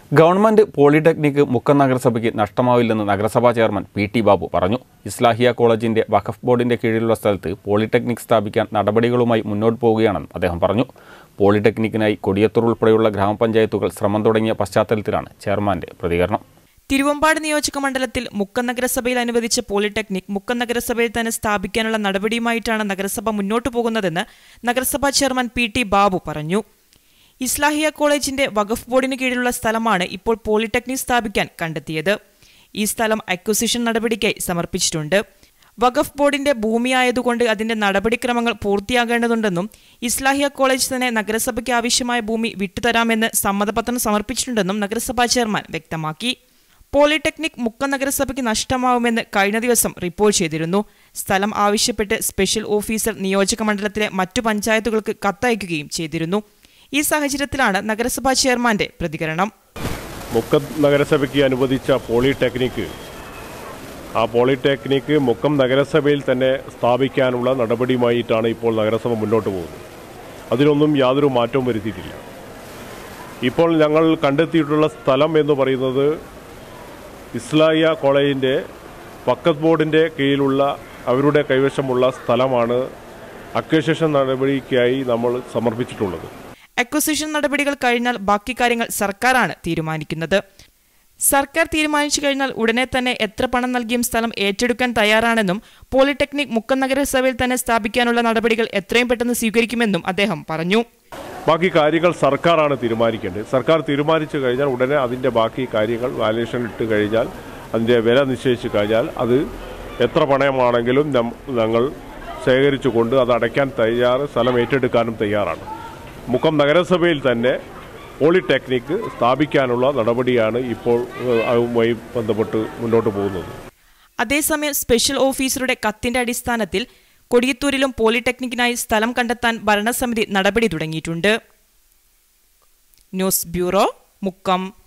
government polytechnic Mukkam നഗരസഭയ്ക്ക് നഷ്ടമാവില്ലെന്ന് നഗരസഭാ chairman P T Babu പറഞ്ഞു ഇസ്ലാഹിയ കോളേജിന്റെ വഖഫ് ബോർഡിന്റെ കീഴിലുള്ള സ്ഥലത്ത് പോളിടെക്നിക് സ്ഥാപിക്കാൻ നടപടികളുമായി മുന്നോട്ട് പോവുകയാണെന്നും അദ്ദേഹം പറഞ്ഞു പോളിടെക്നിക്കിനായി കൊടിയത്തൂർ ഉൾപ്പെടെയുള്ള ഗ്രാമപഞ്ചായത്തുകൾ ശ്രമം തുടങ്ങിയ പശ്ചാത്തലത്തിലാണ് ചെയർമാന്റെ പ്രതികരണം തിരുവമ്പാട് നിയോജക മണ്ഡലത്തിൽ മുക്കം നഗരസഭയിൽ അനുവദിച്ച പോളിടെക്നിക് മുക്കം നഗരസഭയിൽ തന്നെ സ്ഥാപിക്കാനുള്ള നടപടിയുമായിട്ടാണ് നഗരസഭ മുന്നോട്ടു പോകുന്നതെന്ന് നഗരസഭാ ചെയർമാൻ പി ടി ബാബു പറഞ്ഞു ഇസ്ലാഹിയ കോളേജിന്റെ വഖഫ് ബോർഡിന് കീഴിലുള്ള സ്ഥലമാണ് ഇപ്പോൾ പോളിടെക്നിക് സ്ഥാപിക്കാൻ കണ്ടെത്തിയത് ഈ സ്ഥലം അക്വസിഷൻ നടപടിക്കായി സമർപ്പിച്ചിട്ടുണ്ട് വഖഫ് ബോർഡിന്റെ ഭൂമിയായതുകൊണ്ട് അതിന്റെ നടപടിക്രമങ്ങൾ പൂർത്തിയാകേണ്ടതുണ്ടെന്നും ഇസ്ലാഹിയ കോളേജ് തന്നെ നഗരസഭയ്ക്ക് ആവശ്യമായ ഭൂമി വിട്ടുതരാമെന്ന് സമ്മതപത്രം സമർപ്പിച്ചിട്ടുണ്ടെന്നും നഗരസഭാ ചെയർമാൻ വ്യക്തമാക്കി പോളിടെക്നിക് മുക്കം നഗരസഭയ്ക്ക് നഷ്ടമാവുമെന്ന് കഴിഞ്ഞ ദിവസം റിപ്പോർട്ട് ചെയ്തിരുന്നു സ്ഥലം ആവശ്യപ്പെട്ട് സ്പെഷ്യൽ ഓഫീസർ നിയോജക മണ്ഡലത്തിലെ മറ്റു പഞ്ചായത്തുകൾക്ക് കത്തയക്കുകയും ചെയ്തിരുന്നു ഈ സാഹചര്യത്തിലാണ് നഗരസഭാ ചെയർമാന്റെ പ്രതികരണം മുക്കം നഗരസഭയ്ക്ക് അനുവദിച്ച പോളിടെക്നിക്ക് ആ പോളിടെക്നിക്ക് മുക്കം നഗരസഭയിൽ തന്നെ സ്ഥാപിക്കാനുള്ള നടപടിയുമായിട്ടാണ് ഇപ്പോൾ നഗരസഭ മുന്നോട്ട് പോകുന്നത് അതിനൊന്നും യാതൊരു മാറ്റവും വരുത്തിയിട്ടില്ല ഇപ്പോൾ ഞങ്ങൾ കണ്ടെത്തിയിട്ടുള്ള സ്ഥലം എന്ന് പറയുന്നത് ഇസ്ലാഹിയ കോളേജിൻ്റെ വക്കത്ത് ബോർഡിൻ്റെ കീഴിലുള്ള അവരുടെ കൈവശമുള്ള സ്ഥലമാണ് അക്വേഷേഷൻ നടപടിക്കായി നമ്മൾ സമർപ്പിച്ചിട്ടുള്ളത് അക്വസിഷൻ നടപടികൾ കഴിഞ്ഞാൽ ബാക്കി കാര്യങ്ങൾ സർക്കാരാണ് തീരുമാനിക്കുന്നത് സർക്കാർ തീരുമാനിച്ചു കഴിഞ്ഞാൽ ഉടനെ തന്നെ എത്ര പണം നൽകിയും സ്ഥലം ഏറ്റെടുക്കാൻ തയ്യാറാണെന്നും പോളിടെക്നിക് മുക്കം നഗരസഭയിൽ തന്നെ സ്ഥാപിക്കാനുള്ള നടപടികൾ എത്രയും പെട്ടെന്ന് സ്വീകരിക്കുമെന്നും അദ്ദേഹം പറഞ്ഞു ബാക്കി കാര്യങ്ങൾ സർക്കാരാണ് തീരുമാനിക്കേണ്ടത് സർക്കാർ തീരുമാനിച്ചു കഴിഞ്ഞാൽ ഉടനെ അതിൻ്റെ ബാക്കി കാര്യങ്ങൾ വാല്യുവേഷൻ ഇട്ട് കഴിഞ്ഞാൽ അതിൻ്റെ വില നിശ്ചയിച്ചു കഴിഞ്ഞാൽ അത് എത്ര പണയമാണെങ്കിലും നം- ഞങ്ങൾ ശേഖരിച്ചുകൊണ്ട് അത് അടയ്ക്കാൻ തയ്യാറ് സ്ഥലം ഏറ്റെടുക്കാനും തയ്യാറാണ് മുക്കം നഗരസഭയിൽ തന്നെ പോളിടെക്നിക്ക് സ്ഥാപിക്കാനുള്ള നടപടിയാണ് ഇപ്പോൾ ഏഹ്, അതുമായി ബന്ധപ്പെട്ട് മുന്നോട്ട് പോകുന്നത് അതേസമയം സ്പെഷ്യൽ ഓഫീസറുടെ കത്തിന്റെ അടിസ്ഥാനത്തിൽ കൊടിയത്തൂരിലും പോളിടെക്നിക്കിനായി സ്ഥലം കണ്ടെത്താൻ ഭരണസമിതി നടപടി തുടങ്ങിയിട്ടുണ്ട് ന്യൂസ് ബ്യൂറോ മുക്കം